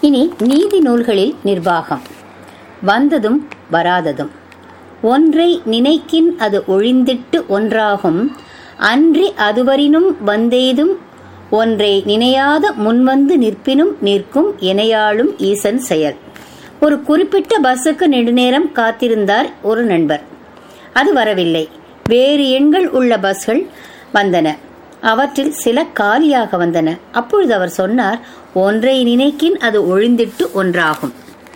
இனி நீதி நூல்களில் நிர்வாகம் வந்ததும் வராததும் ஒன்றை நினைக்கின் அது ஒழிந்திட்டு ஒன்றாகும் அன்றி அதுவரினும் வந்தேதும் ஒன்றை நினையாத முன்வந்து நிற்பினும் நிற்கும் இணையாளும் ஈசன் செயல் ஒரு குறிப்பிட்ட பஸ்ஸுக்கு நெடுநேரம் காத்திருந்தார் ஒரு நண்பர் அது வரவில்லை வேறு எண்கள் உள்ள பஸ்கள் வந்தன அவற்றில் சில காலியாக வந்தன அப்பொழுது அவர் சொன்னார் ஒன்றை நினைக்கின் அது ஒழிந்திட்டு ஒன்றாகும்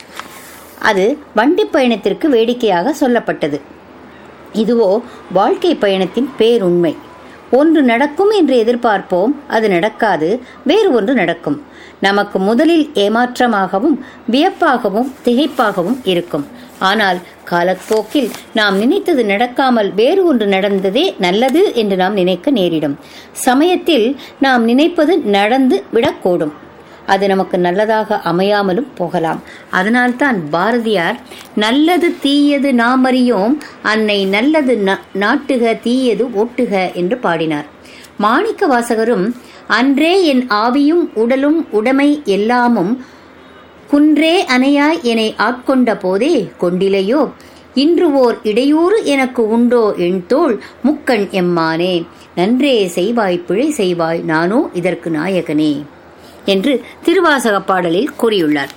அது வண்டி பயணத்திற்கு வேடிக்கையாக சொல்லப்பட்டது இதுவோ வாழ்க்கை பயணத்தின் பேருண்மை ஒன்று நடக்கும் என்று எதிர்பார்ப்போம் அது நடக்காது வேறு ஒன்று நடக்கும் நமக்கு முதலில் ஏமாற்றமாகவும் வியப்பாகவும் திகைப்பாகவும் இருக்கும் ஆனால் காலப்போக்கில் நாம் நினைத்தது நடக்காமல் வேறு ஒன்று நடந்ததே நல்லது என்று நாம் நினைக்க நேரிடும் சமயத்தில் நாம் நினைப்பது நடந்து விடக்கூடும் அது நமக்கு நல்லதாக அமையாமலும் போகலாம் அதனால்தான் பாரதியார் நல்லது தீயது நாம் அறியோம் அன்னை நல்லது நாட்டுக தீயது ஓட்டுக என்று பாடினார் மாணிக்க வாசகரும் அன்றே என் ஆவியும் உடலும் உடைமை எல்லாமும் குன்றே அணையாய் என்னை ஆட்கொண்ட போதே கொண்டிலையோ இன்று ஓர் இடையூறு எனக்கு உண்டோ என் தோள் முக்கண் எம்மானே நன்றே செய்வாய் பிழை செய்வாய் நானோ இதற்கு நாயகனே என்று திருவாசக பாடலில் கூறியுள்ளார்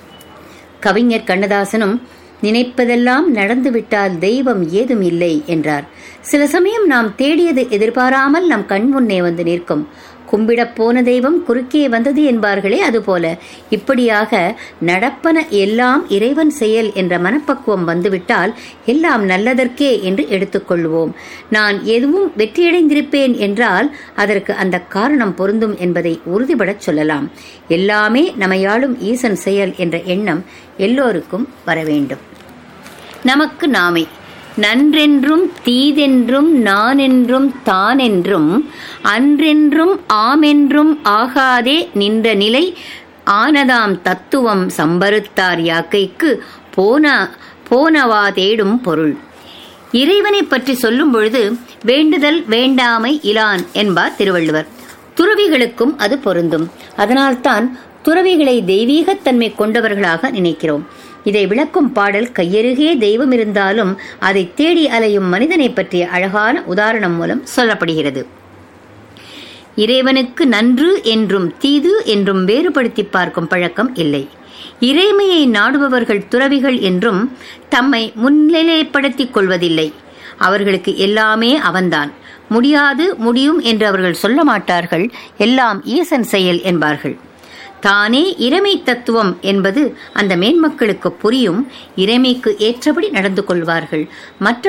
கவிஞர் கண்ணதாசனும் நினைப்பதெல்லாம் நடந்துவிட்டால் தெய்வம் ஏதும் இல்லை என்றார் சில சமயம் நாம் தேடியது எதிர்பாராமல் நம் கண் முன்னே வந்து நிற்கும் கும்பிடப் போன தெய்வம் குறுக்கே வந்தது என்பார்களே அதுபோல இப்படியாக நடப்பன எல்லாம் இறைவன் செயல் என்ற மனப்பக்குவம் வந்துவிட்டால் எல்லாம் நல்லதற்கே என்று எடுத்துக்கொள்வோம் நான் எதுவும் வெற்றியடைந்திருப்பேன் என்றால் அதற்கு அந்த காரணம் பொருந்தும் என்பதை உறுதிபடச் சொல்லலாம் எல்லாமே நமையாளும் ஈசன் செயல் என்ற எண்ணம் எல்லோருக்கும் வர வேண்டும் நமக்கு நாமே நன்றென்றும் தீதென்றும் நானென்றும் தானென்றும் அன்றென்றும் ஆமென்றும் ஆகாதே நின்ற நிலை ஆனதாம் தத்துவம் சம்பருத்தார் யாக்கைக்கு போன போனவா தேடும் பொருள் இறைவனை பற்றி சொல்லும் பொழுது வேண்டுதல் வேண்டாமை இலான் என்பார் திருவள்ளுவர் துறவிகளுக்கும் அது பொருந்தும் அதனால்தான் துறவிகளை தெய்வீகத்தன்மை கொண்டவர்களாக நினைக்கிறோம் இதை விளக்கும் பாடல் கையருகே தெய்வம் இருந்தாலும் அதை தேடி அலையும் மனிதனை பற்றிய அழகான உதாரணம் மூலம் சொல்லப்படுகிறது இறைவனுக்கு நன்று என்றும் தீது என்றும் வேறுபடுத்தி பார்க்கும் பழக்கம் இல்லை இறைமையை நாடுபவர்கள் துறவிகள் என்றும் தம்மை முன்னிலைப்படுத்திக் கொள்வதில்லை அவர்களுக்கு எல்லாமே அவன்தான் முடியாது முடியும் என்று அவர்கள் சொல்ல மாட்டார்கள் எல்லாம் ஈசன் செயல் என்பார்கள் தானே இறைமை தத்துவம் என்பது அந்த மேன்மக்களுக்கு புரியும் இறைமைக்கு ஏற்றபடி நடந்து கொள்வார்கள் மற்ற